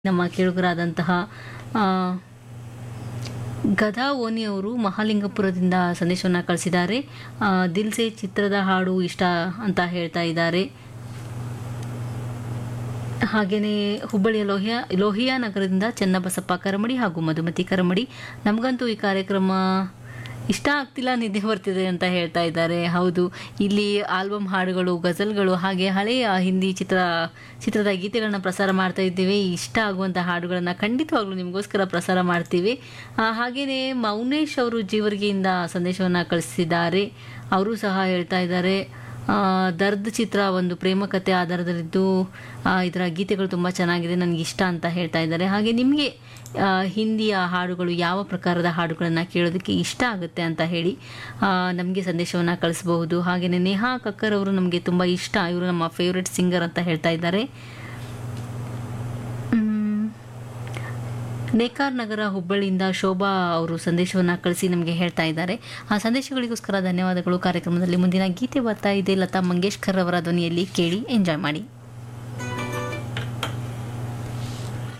ನಮ್ಮ ಕೇಳುಗರಾದಂತಹ ಆ, ಗದಾ ಓನಿ ಅವರು ಮಹಾಲಿಂಗಪುರದಿಂದ ಸಂದೇಶವನ್ನು ಕಳಿಸಿದ್ದಾರೆ ಆ, ದಿಲ್ಸೆ ಚಿತ್ರದ ಹಾಡು ಇಷ್ಟ ಅಂತ ಹೇಳ್ತಾ ಇದ್ದಾರೆ ಹಾಗೆಯೇ ಹುಬ್ಬಳ್ಳಿಯ ಲೋಹಿಯಾ ಲೋಹಿಯಾ ನಗರದಿಂದ ಚನ್ನಬಸಪ್ಪ ಕರಮಡಿ ಹಾಗೂ ಮಧುಮತಿ ಕರಮಡಿ ನಮಗಂತೂ ಈ ಕಾರ್ಯಕ್ರಮ ಇಷ್ಟ ಆಗ್ತಿಲ್ಲ ನಿದ್ದೆ ಬರ್ತಿದೆ ಅಂತ ಹೇಳ್ತಾ ಇದ್ದಾರೆ ಹೌದು ಇಲ್ಲಿ ಆಲ್ಬಮ್ ಹಾಡುಗಳು ಗಜಲ್ಗಳು ಹಾಗೆ ಹಳೆಯ ಹಿಂದಿ ಚಿತ್ರ ಚಿತ್ರದ ಗೀತೆಗಳನ್ನ ಪ್ರಸಾರ ಮಾಡ್ತಾ ಇದ್ದೀವಿ ಇಷ್ಟ ಆಗುವಂಥ ಹಾಡುಗಳನ್ನು ಖಂಡಿತವಾಗ್ಲೂ ನಿಮಗೋಸ್ಕರ ಪ್ರಸಾರ ಮಾಡ್ತೀವಿ ಆ, ಹಾಗೆಯೇ ಮೌನೇಶ್ ಅವರು ಜೀವರ್ಗಿಯಿಂದ ಸಂದೇಶವನ್ನು ಕಳಿಸಿದ್ದಾರೆ ಅವರು ಸಹ ಹೇಳ್ತಾ ಇದ್ದಾರೆ ಆ, ದರ್ದ್ ಚಿತ್ರ ಒಂದು ಪ್ರೇಮ ಕಥೆ ಆಧಾರದಲ್ಲಿದ್ದು ಆ, ಇದರ ಗೀತೆಗಳು ತುಂಬ ಚೆನ್ನಾಗಿದೆ ನನಗೆ ಇಷ್ಟ ಅಂತ ಹೇಳ್ತಾ ಇದ್ದಾರೆ ಹಾಗೆ ನಿಮಗೆ ಆ, ಹಿಂದಿಯ ಹಾಡುಗಳು ಯಾವ ಪ್ರಕಾರದ ಹಾಡುಗಳನ್ನು ಕೇಳೋದಕ್ಕೆ ಇಷ್ಟ ಆಗುತ್ತೆ ಅಂತ ಹೇಳಿ ನಮಗೆ ಸಂದೇಶವನ್ನು ಕಳಿಸಬಹುದು ಹಾಗೆಯೇ ನೇಹಾ ಕಕ್ಕರ್ ಅವರು ನಮಗೆ ತುಂಬ ಇಷ್ಟ ಇವರು ನಮ್ಮ ಫೇವ್ರೆಟ್ ಸಿಂಗರ್ ಅಂತ ಹೇಳ್ತಾ ಇದ್ದಾರೆ ಮ್, ನೇಕಾರ್ ನಗರ ಹುಬ್ಬಳ್ಳಿಯಿಂದ ಶೋಭಾ ಅವರು ಸಂದೇಶವನ್ನು ಕಳಿಸಿ ನಮಗೆ ಹೇಳ್ತಾ ಇದ್ದಾರೆ ಆ ಸಂದೇಶಗಳಿಗೋಸ್ಕರ ಧನ್ಯವಾದಗಳು ಕಾರ್ಯಕ್ರಮದಲ್ಲಿ ಮುಂದಿನ ಗೀತೆ ಬರ್ತಾ ಇದೆ ಲತಾ ಮಂಗೇಶ್ಕರ್ ಅವರ ಧ್ವನಿಯಲ್ಲಿ ಕೇಳಿ ಎಂಜಾಯ್ ಮಾಡಿ